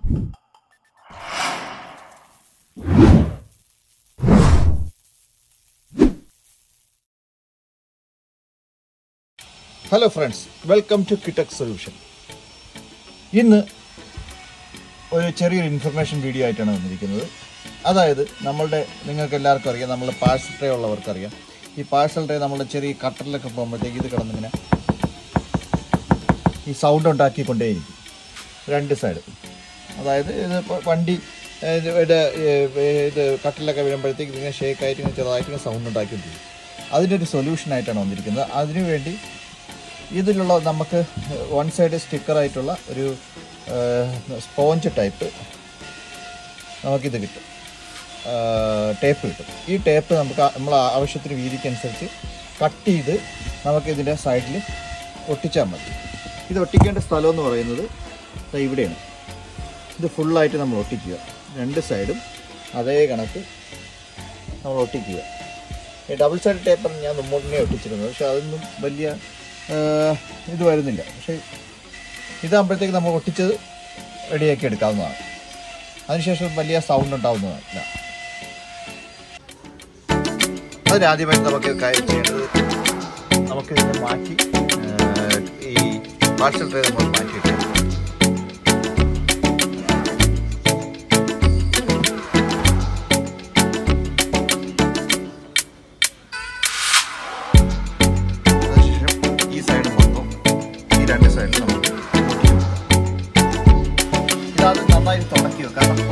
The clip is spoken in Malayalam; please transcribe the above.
ഹലോ ഫ്രണ്ട്സ് വെൽക്കം ടു കിറ്റക് സൊല്യൂഷൻ ഇന്ന് ഒരു ചെറിയൊരു ഇൻഫർമേഷൻ വീഡിയോ ആയിട്ടാണ് വന്നിരിക്കുന്നത് അതായത് നമ്മളുടെ നിങ്ങൾക്ക് എല്ലാവർക്കും അറിയാം നമ്മൾ പാഴ്സൽ ട്രേ ഉള്ളവർക്കറിയാം ഈ പാഴ്സൽ ട്രേ നമ്മളുടെ ചെറിയ കട്ടറിലൊക്കെ പോകുമ്പോഴത്തേക്ക് ഇത് കിടന്നിങ്ങനെ ഈ സൗണ്ട് ഉണ്ടാക്കിക്കൊണ്ടേയിരിക്കും രണ്ട് സൈഡ് അതായത് ഇത് ഇപ്പോൾ വണ്ടി ഏഹ്, ഇത് ഇവിടെ, ഏഹ്, ഇത് കട്ടിലൊക്കെ വീഴുമ്പോഴത്തേക്ക് ഇങ്ങനെ ഷേക്ക് ആയിട്ട് ഇങ്ങനെ ചെറുതായിട്ട് ഇങ്ങനെ സൗണ്ട് ഉണ്ടാക്കിക്കൊണ്ടിരിക്കും അതിനൊരു സൊല്യൂഷനായിട്ടാണ് വന്നിരിക്കുന്നത് അതിനുവേണ്ടി ഇതിലുള്ള നമുക്ക് വൺ സൈഡ് സ്റ്റിക്കറായിട്ടുള്ള ഒരു സ്പോഞ്ച് ടൈപ്പ് നമുക്കിത് കിട്ടും ടേപ്പ് കിട്ടും ഈ ടേപ്പ് നമുക്ക് നമ്മൾ ആവശ്യത്തിന് വീതിക്കനുസരിച്ച് കട്ട് ചെയ്ത് നമുക്ക് ഇതിൻ്റെ സൈഡിൽ ഒട്ടിച്ചാൽ മതി ഇത് ഒട്ടിക്കേണ്ട സ്ഥലം എന്ന് പറയുന്നത് ദാ ഇവിടെയാണ് ഇത് ഫുള്ളായിട്ട് നമ്മൾ ഒട്ടിക്കുക രണ്ട് സൈഡും അതേ കണക്ക് നമ്മൾ ഒട്ടിക്കുക ഈ ഡബിൾ സൈഡ് ടേപ്പർ ഞാൻ മുന്നേ ഒട്ടിച്ചിരുന്നത് പക്ഷെ അതൊന്നും വലിയ ആ, ഇത് വരുന്നില്ല പക്ഷേ ഇതാകുമ്പോഴത്തേക്ക് നമ്മൾ ഒട്ടിച്ചത് റെഡിയാക്കി എടുക്കാവുന്നതാണ് അതിനുശേഷം വലിയ സൗണ്ട് ഉണ്ടാവുന്നതല്ല അതിനാദ്യമായിട്ട് നമുക്ക് കാര്യം ചെയ്യേണ്ടത് നമുക്ക് ഇതിനെ മാറ്റി ആ, ഈ പാർസൽ ട്രേ നമ്മൾ മാറ്റിയിട്ട് അതിനുശേഷം ഈ സൈഡ് മൊത്തം ഈ രണ്ട് സൈഡിൽ നമുക്ക് ഒട്ടിച്ചു കൊടുക്കാം. ഇതാദ്യം നന്നായി തുടക്കി വെക്കാം കാരണം